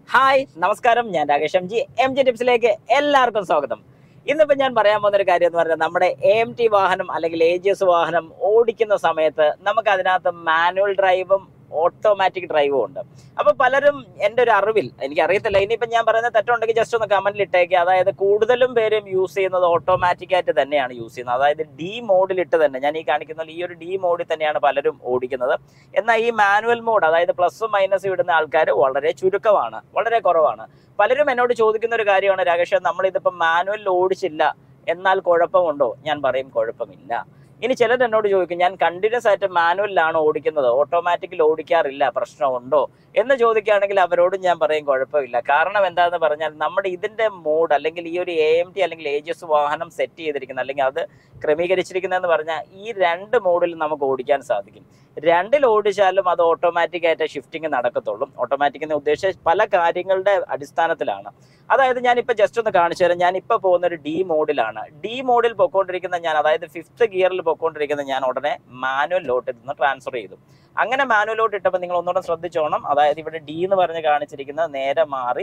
hi നമസ്കാരം ഞാൻ Rakesh M G M G ടിപ്സിലേക്ക് എല്ലാവർക്കും സ്വാഗതം ഇന്നിപ്പോ ഞാൻ പറയാൻ പോകുന്ന ഒരു കാര്യം എന്ന് പറഞ്ഞാൽ നമ്മുടെ എ എം ടി വാഹനം അല്ലെങ്കിൽ എ ജി എസ് വാഹനം ഓടിക്കുന്ന സമയത്ത് നമുക്ക് അതിനകത്ത് മാനുവൽ ഡ്രൈവും ഓട്ടോമാറ്റിക് ഡ്രൈവും ഉണ്ട് അപ്പൊ പലരും എൻ്റെ ഒരു അറിവിൽ എനിക്ക് അറിയത്തില്ല ഇനിയിപ്പോ ഞാൻ പറയുന്നത് തെറ്റുണ്ടെങ്കിൽ ജസ്റ്റ് ഒന്ന് കമന്റിൽ ഇട്ടേക്ക് അതായത് കൂടുതലും പേരും യൂസ് ചെയ്യുന്നത് ഓട്ടോമാറ്റിക് ആയിട്ട് തന്നെയാണ് യൂസ് ചെയ്യുന്നത് അതായത് ഡി മോഡിലിട്ട് തന്നെ ഞാൻ ഈ കാണിക്കുന്ന പോലെ ഈ ഒരു ഡി മോഡിൽ തന്നെയാണ് പലരും ഓടിക്കുന്നത് എന്നാൽ ഈ മാനുവൽ മോഡ് അതായത് പ്ലസും മൈനസും ഇടുന്ന ആൾക്കാർ വളരെ ചുരുക്കമാണ് വളരെ കുറവാണ് പലരും എന്നോട് ചോദിക്കുന്ന ഒരു കാര്യമാണ് രാകേഷ് നമ്മൾ ഇതിപ്പോ മാനുവലിൽ ഓടിച്ചില്ല എന്നാൽ കുഴപ്പമുണ്ടോ ഞാൻ പറയും കുഴപ്പമില്ല ഇനി ചിലർ എന്നോട് ചോദിക്കും ഞാൻ കണ്ടിന്യൂസ് ആയിട്ട് മാനുവലിലാണ് ഓടിക്കുന്നത് ഓട്ടോമാറ്റിക്കിൽ ഓടിക്കാറില്ല പ്രശ്നമുണ്ടോ എന്ന് ചോദിക്കുകയാണെങ്കിൽ അവരോടും ഞാൻ പറയും കുഴപ്പമില്ല കാരണം എന്താണെന്ന് പറഞ്ഞാൽ നമ്മുടെ ഇതിന്റെ മോഡ് അല്ലെങ്കിൽ ഈ ഒരു എ എം ടി അല്ലെങ്കിൽ ഏജസ് വാഹനം സെറ്റ് ചെയ്തിരിക്കുന്ന അല്ലെങ്കിൽ അത് ക്രമീകരിച്ചിരിക്കുന്നതെന്ന് പറഞ്ഞാൽ ഈ രണ്ട് മോഡിൽ നമുക്ക് ഓടിക്കാൻ സാധിക്കും രണ്ടിൽ ഓടിച്ചാലും അത് ഓട്ടോമാറ്റിക് ആയിട്ട് ഷിഫ്റ്റിംഗ് നടക്കത്തുള്ളൂ ഓട്ടോമാറ്റിക് എന്ന് ഉദ്ദേശിച്ച പല കാര്യങ്ങളുടെ അടിസ്ഥാനത്തിലാണ് അതായത് ഞാനിപ്പോൾ ജസ്റ്റ് ഒന്ന് കാണിച്ചു തരാം ഞാനിപ്പോൾ പോകുന്ന ഒരു ഡി മോഡിലാണ് ഡി മോഡിൽ പൊക്കോണ്ടിരിക്കുന്ന ഞാൻ അതായത് ഫിഫ്ത്ത് ഗിയറിൽ പൊക്കോണ്ടിരിക്കുന്ന ഞാൻ ഉടനെ മാനുവലിലോട്ട് നിന്ന് ട്രാൻസ്ഫർ ചെയ്തു അങ്ങനെ മാനുവലോട്ട് ഇട്ടപ്പോൾ നിങ്ങൾ ഒന്നുകൂടെ ശ്രദ്ധിച്ചോണം അതായത് ഇവിടെ ഡി എന്ന് പറഞ്ഞ് കാണിച്ചിരിക്കുന്നത് നേരെ മാറി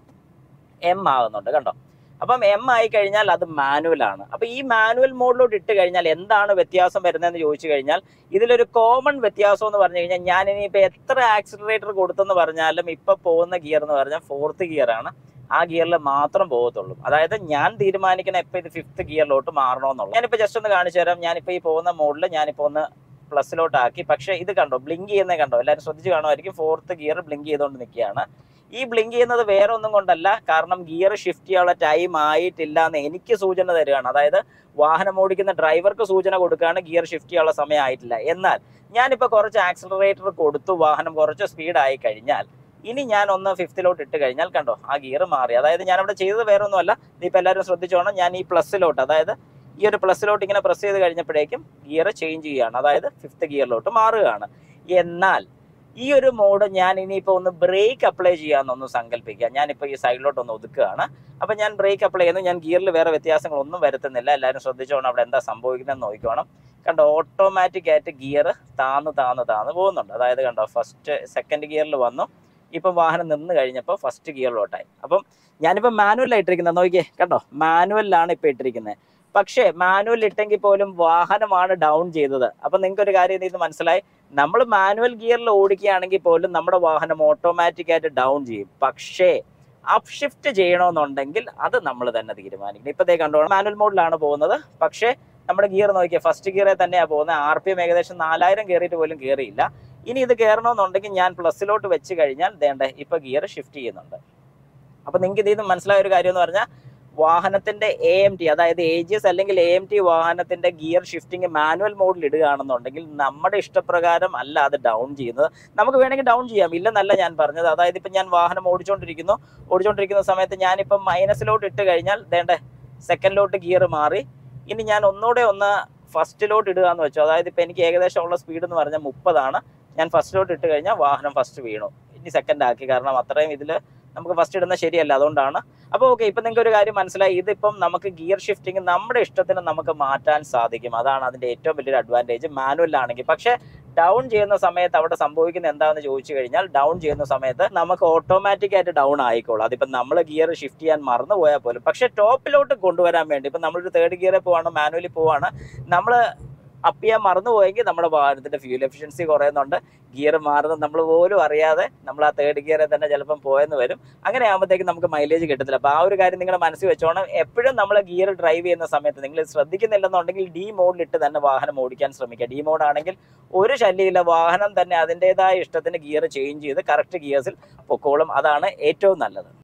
എം ആകുന്നുണ്ട് കണ്ടോ അപ്പം എം ആയി കഴിഞ്ഞാൽ അത് മാനുവൽ ആണ് അപ്പൊ ഈ മാനുവൽ മോഡിലോട്ട് ഇട്ട് കഴിഞ്ഞാൽ എന്താണ് വ്യത്യാസം വരുന്നതെന്ന് ചോദിച്ചു കഴിഞ്ഞാൽ ഇതിലൊരു കോമൺ വ്യത്യാസം എന്ന് പറഞ്ഞു കഴിഞ്ഞാൽ ഞാൻ ഇനിയിപ്പോ എത്ര ആക്സിലറേറ്റർ കൊടുത്തെന്ന് പറഞ്ഞാലും ഇപ്പൊ പോകുന്ന ഗിയർ എന്ന് പറഞ്ഞാൽ ഫോർത്ത് ഗിയർ ആണ് ആ ഗിയറിൽ മാത്രം പോകത്തുള്ളൂ അതായത് ഞാൻ തീരുമാനിക്കുന്ന എപ്പോൾ ഇത് ഫിഫ്ത്ത് ഗിയറിലോട്ട് മാറണമെന്നുള്ളൂ ഞാനിപ്പോ ജസ്റ്റ് ഒന്ന് കാണിച്ചു തരാം ഞാനിപ്പോ ഈ പോകുന്ന മോഡിൽ ഞാനിപ്പോ ഒന്ന് പ്ലസിലോട്ടാക്കി പക്ഷേ ഇത് കണ്ടോ ബ്ലിങ്ക് ചെയ്യുന്നത് കണ്ടോ എല്ലാവരും ശ്രദ്ധിച്ച് കാണുമായിരിക്കും ഫോർത്ത് ഗിയർ ബ്ലിങ്ക് ചെയ്തുകൊണ്ട് നിൽക്കുകയാണ് ഈ ബ്ലിങ്ക് ചെയ്യുന്നത് വേറെ ഒന്നും കൊണ്ടല്ല കാരണം ഗിയർ ഷിഫ്റ്റ് ചെയ്യാനുള്ള ടൈം ആയിട്ടില്ല എന്ന് എനിക്ക് സൂചന തരികയാണ് അതായത് വാഹനം ഓടിക്കുന്ന ഡ്രൈവർക്ക് സൂചന കൊടുക്കുകയാണ് ഗിയർ ഷിഫ്റ്റ് ചെയ്യാനുള്ള സമയം ആയിട്ടില്ല എന്നാൽ ഞാനിപ്പോൾ കുറച്ച് ആക്സിലറേറ്റർ കൊടുത്തു വാഹനം കുറച്ച് സ്പീഡ് ആയി കഴിഞ്ഞാൽ ഇനി ഞാൻ ഒന്ന് ഫിഫ്ത്തിലോട്ട് ഇട്ട് കഴിഞ്ഞാൽ കണ്ടോ ആ ഗിയർ മാറി അതായത് ഞാനിവിടെ ചെയ്തത് വേറെ ഒന്നുമല്ല ഇപ്പം എല്ലാവരും ശ്രദ്ധിച്ചോണം ഞാൻ ഈ പ്ലസ്സിലോട്ട് അതായത് ഈ ഒരു പ്ലസ്സിലോട്ട് ഇങ്ങനെ പ്രസ് ചെയ്ത് കഴിഞ്ഞപ്പോഴേക്കും ഗിയർ ചേഞ്ച് ചെയ്യുകയാണ് അതായത് ഫിഫ്ത്ത് ഗിയറിലോട്ട് മാറുകയാണ് എന്നാൽ ഈ ഒരു മോഡ് ഞാൻ ഇനിയിപ്പോൾ ഒന്ന് ബ്രേക്ക് അപ്ലൈ ചെയ്യാമെന്നൊന്ന് സങ്കല്പിക്കുക ഞാനിപ്പോൾ ഈ സൈഡിലോട്ട് ഒന്ന് ഒതുക്കുകയാണ് അപ്പം ഞാൻ ബ്രേക്ക് അപ്ലൈ ചെയ്യുന്നു ഞാൻ ഗിയറിൽ വേറെ വ്യത്യാസങ്ങളൊന്നും വരുത്തുന്നില്ല എല്ലാവരും ശ്രദ്ധിച്ചോണം അവിടെ എന്താ സംഭവിക്കുന്നതെന്ന് നോക്കിക്കോണം കണ്ടോ ഓട്ടോമാറ്റിക് ആയിട്ട് ഗിയർ താന്ന് താന്ന് താന്ന് പോകുന്നുണ്ട് അതായത് കണ്ടോ ഫസ്റ്റ് സെക്കൻഡ് ഗിയറിൽ വന്നു ഇപ്പം വാഹനം നിന്ന് കഴിഞ്ഞപ്പോൾ ഫസ്റ്റ് ഗിയറിലോട്ടായി അപ്പം ഞാനിപ്പോൾ മാനുവലാണ് ഇട്ടിരിക്കുന്നത് നോക്കിയേ കണ്ടോ മാനുവലിലാണ് ഇപ്പോൾ ഇട്ടിരിക്കുന്നത് പക്ഷേ മാനുവൽ ഇട്ടെങ്കിൽ പോലും വാഹനമാണ് ഡൗൺ ചെയ്തത് അപ്പം നിങ്ങൾക്ക് ഒരു കാര്യം ഇത് മനസ്സിലായി നമ്മൾ മാനുവൽ ഗിയറിൽ ഓടിക്കുകയാണെങ്കിൽ പോലും നമ്മുടെ വാഹനം ഓട്ടോമാറ്റിക് ആയിട്ട് ഡൗൺ ചെയ്യും പക്ഷേ അപ്പ് ഷിഫ്റ്റ് ചെയ്യണമെന്നുണ്ടെങ്കിൽ അത് നമ്മൾ തന്നെ തീരുമാനിക്കണം ഇപ്പത്തേ കണ്ടോ മാനുവൽ മോഡിലാണ് പോകുന്നത് പക്ഷേ നമ്മുടെ ഗിയർ നോക്കിയാൽ ഫസ്റ്റ് ഗിയറിൽ തന്നെയാണ് പോകുന്നത് ആർ പി എം ഏകദേശം നാലായിരം കയറിയിട്ട് പോലും കയറിയില്ല ഇനി ഇത് കയറണമെന്നുണ്ടെങ്കിൽ ഞാൻ പ്ലസ്സിലോട്ട് വെച്ച് കഴിഞ്ഞാൽ വേണ്ട ഇപ്പൊ ഗിയർ ഷിഫ്റ്റ് ചെയ്യുന്നുണ്ട് അപ്പൊ നിങ്ങൾക്ക് ഇതിൽ നിന്ന് മനസ്സിലായ ഒരു കാര്യം എന്ന് പറഞ്ഞാൽ വാഹനത്തിന്റെ എ എം ടി അതായത് എ ജി എസ് അല്ലെങ്കിൽ എ എം ടി വാഹനത്തിന്റെ ഗിയർ ഷിഫ്റ്റിംഗ് മാനുവൽ മോഡിൽ ഇടുകയാണെന്നുണ്ടെങ്കിൽ നമ്മുടെ ഇഷ്ടപ്രകാരം അല്ല അത് ഡൗൺ ചെയ്യുന്നത് നമുക്ക് വേണമെങ്കിൽ ഡൗൺ ചെയ്യാം ഇല്ലെന്നല്ല ഞാൻ പറഞ്ഞത് അതായത് ഇപ്പം ഞാൻ വാഹനം ഓടിച്ചുകൊണ്ടിരിക്കുന്നു ഓടിച്ചുകൊണ്ടിരിക്കുന്ന സമയത്ത് ഞാനിപ്പം മൈനസിലോട്ട് ഇട്ട് കഴിഞ്ഞാൽ വേണ്ട സെക്കൻഡിലോട്ട് ഗിയർ മാറി ഇനി ഞാൻ ഒന്നുകൂടെ ഒന്ന് ഫസ്റ്റിലോട്ട് ഇടുക എന്ന് വെച്ചു അതായത് ഇപ്പം എനിക്ക് ഏകദേശം ഉള്ള സ്പീഡ് എന്ന് പറഞ്ഞാൽ മുപ്പതാണ് ഞാൻ ഫസ്റ്റിലോട്ട് ഇട്ട് കഴിഞ്ഞാൽ വാഹനം ഫസ്റ്റ് വീണു ഇനി സെക്കൻഡ് ആക്കി കാരണം അത്രയും ഇതിൽ നമുക്ക് ഫസ്റ്റ് ഇടുന്നത് ശരിയല്ല അതുകൊണ്ടാണ് അപ്പോൾ ഓക്കെ ഇപ്പം നിങ്ങൾക്ക് ഒരു കാര്യം മനസ്സിലായി ഇതിപ്പം നമുക്ക് ഗിയർ ഷിഫ്റ്റിംഗ് നമ്മുടെ ഇഷ്ടത്തിന് നമുക്ക് മാറ്റാൻ സാധിക്കും അതാണ് അതിന്റെ ഏറ്റവും വലിയൊരു അഡ്വാൻറ്റേജ് മാനുവലാണെങ്കിൽ പക്ഷേ ഡൗൺ ചെയ്യുന്ന സമയത്ത് അവിടെ സംഭവിക്കുന്നത് എന്താണെന്ന് ചോദിച്ചു കഴിഞ്ഞാൽ ഡൗൺ ചെയ്യുന്ന സമയത്ത് നമുക്ക് ഓട്ടോമാറ്റിക് ആയിട്ട് ഡൗൺ ആയിക്കോളും അതിപ്പം നമ്മൾ ഗിയർ ഷിഫ്റ്റ് ചെയ്യാൻ മറന്നു പോയാൽ പോലും പക്ഷേ ടോപ്പിലോട്ട് കൊണ്ടുവരാൻ വേണ്ടി ഇപ്പം നമ്മളൊരു തേർഡ് ഗിയറിൽ പോവാണ് മാനുവലി പോവാണ് നമ്മൾ അപ്പ് ചെയ്യാൻ മറന്നു പോയെങ്കിൽ നമ്മുടെ വാഹനത്തിന്റെ ഫ്യൂൽ എഫിഷ്യൻസി കുറയുന്നുണ്ട് ഗിയർ മാറുന്നത് നമ്മൾ പോലും അറിയാതെ നമ്മൾ ആ തേർഡ് ഗിയറിൽ തന്നെ ചിലപ്പം പോയെന്ന് വരും അങ്ങനെ ആകുമ്പോഴത്തേക്കും നമുക്ക് മൈലേജ് കിട്ടത്തില്ല അപ്പോൾ ആ ഒരു കാര്യം നിങ്ങളുടെ മനസ്സിൽ വെച്ചോണം എപ്പോഴും നമ്മൾ ഗിയർ ഡ്രൈവ് ചെയ്യുന്ന സമയത്ത് നിങ്ങൾ ശ്രദ്ധിക്കുന്നില്ലെന്നുണ്ടെങ്കിൽ ഡി മോഡിലിട്ട് തന്നെ വാഹനം ഓടിക്കാൻ ശ്രമിക്കുക ഡി മോഡ് ആണെങ്കിൽ ഒരു ശല്യമില്ല വാഹനം തന്നെ അതിൻ്റെതായ ഇഷ്ടത്തിന് ഗിയർ ചേഞ്ച് ചെയ്ത് കറക്റ്റ് ഗിയേഴ്സിൽ പൊക്കോളും അതാണ് ഏറ്റവും നല്ലത്